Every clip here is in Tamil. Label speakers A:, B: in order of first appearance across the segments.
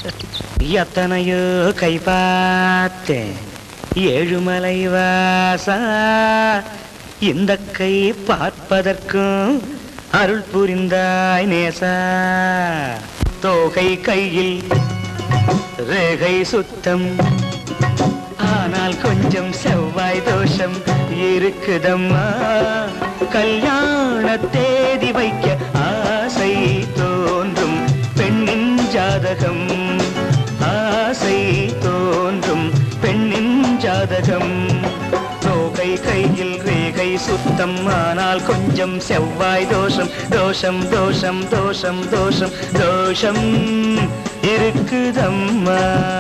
A: எத்தனையோ கை பார்த்தேன் ஏழுமலை வாசா இந்த கை பார்ப்பதற்கும் அருள் புரிந்தாய் நேசா தோகை கையில் ரேகை சுத்தம் ஆனால் கொஞ்சம் செவ்வாய் தோஷம் இருக்குதம்மா கல்யாண தேதி வைக்க ஆசை தோன்றும் பெண்ணின் ஜாதகம் ஆசை தோன்றும் பெண்ணின் ஜாதகம் தோகை கையில் ரேகை சுத்தம் ஆனால் கொஞ்சம் செவ்வாய் தோஷம் தோஷம் தோஷம் தோஷம் தோஷம் தோஷம் இருக்குதம்மா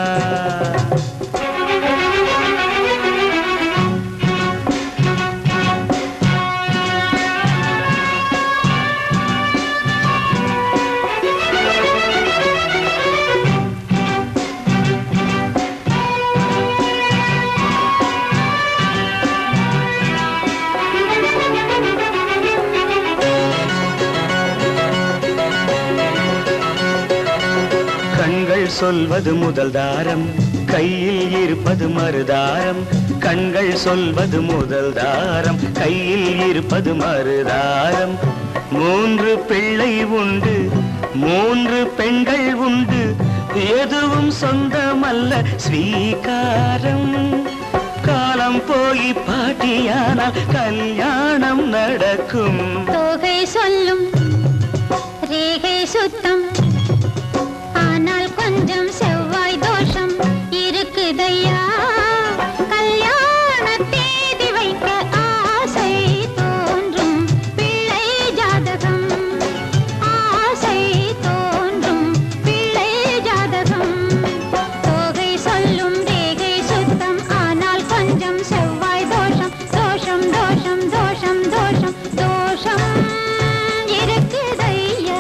A: கண்கள் சொல்வது முதல் தாரம் கையில் இருப்பது மறுதாரம் கண்கள் சொல்வது முதல் தாரம் கையில் இருப்பது மறுதாரம் மூன்று பிள்ளை உண்டு மூன்று பெண்கள் உண்டு எதுவும் சொந்தமல்ல ஸ்வீகாரம் காலம் போய் பாட்டியானால் கல்யாணம் நடக்கும்
B: தோகை சொல்லும் ரேகை சுத்தம் ஆனால் கொஞ்சம் செவ்வாய் தோஷம் இருக்குதையா கல்யாண தேதி வைக்க ஆசை தோன்றும் பிள்ளை ஜாதகம் ஆசை தோன்றும் பிள்ளை ஜாதகம் தோகை சொல்லும் ரேகை சுத்தம் ஆனால் கொஞ்சம் செவ்வாய் தோஷம் தோஷம் தோஷம் தோஷம் தோஷம் தோஷம் இருக்குதையா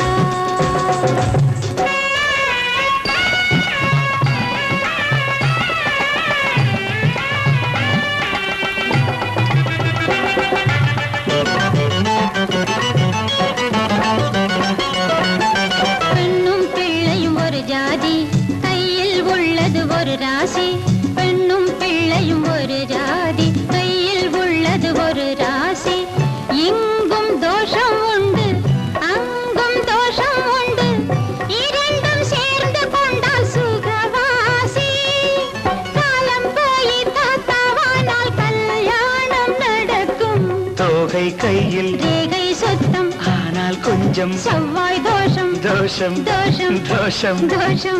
B: பெண்ணும் பிள்ளையும் ஒரு ஜாதி கையில் உள்ளது ஒரு ராசி பெண்ணும் பிள்ளையும் ஒரு ஜாதி கையில் உள்ளது ஒரு ராசி இங்கும் தோஷம் உண்டு அங்கும் தோஷம் உண்டு இரண்டும் சேர்ந்து கொண்டால் சுகவாசி காலம் போய் தாத்தாவானால் கல்யாணம் நடக்கும்
A: தோகை கையில்
B: ரேகை சுத்தம்
A: ஆனால் கொஞ்சம்
B: செவ்வாய் தோஷம்
A: தோஷம்
B: தோஷம்
A: தோஷம்
B: தோஷம்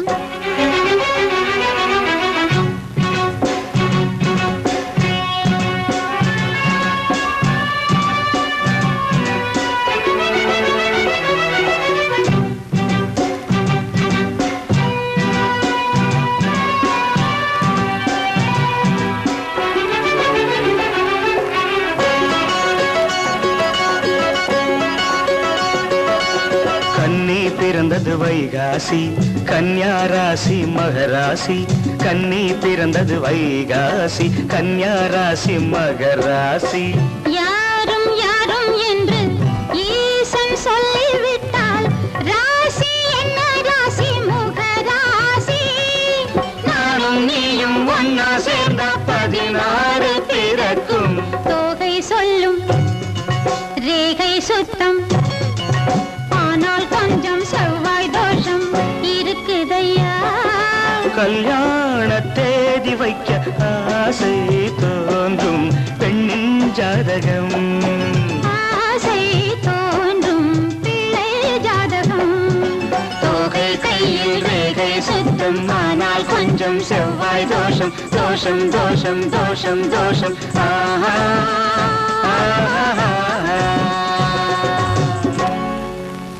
A: கன்னி பிறந்தது வைகாசி கன்யா ராசி மகராசி கன்னி பிறந்தது வைகாசி கன்யா ராசி மகராசி
B: யாரும் யாரும் என்று ஈசன் சொல்லிவிட்டால் ராசி என்ன ராசி முகராசி
A: நானும் நீயும் ஒன்னா சேர்ந்தா பதினாறு பிறக்கும்
B: தோகை சொல்லும் ரேகை சுத்தம் ஆனால் கொஞ்சம் செவ்வாய் தோஷம் இருக்குதையா
A: கல்யாண தேதி வைக்க ஆசை தோன்றும் பெண்ணின் ஜாதகம்
B: ஆசை தோன்றும் பிள்ளை ஜாதகம்
A: தோகை கையில் ரேகை சுத்தம் ஆனால் கொஞ்சம் செவ்வாய் தோஷம் தோஷம் தோஷம் தோஷம் தோஷம் ஆஹா ஆஹா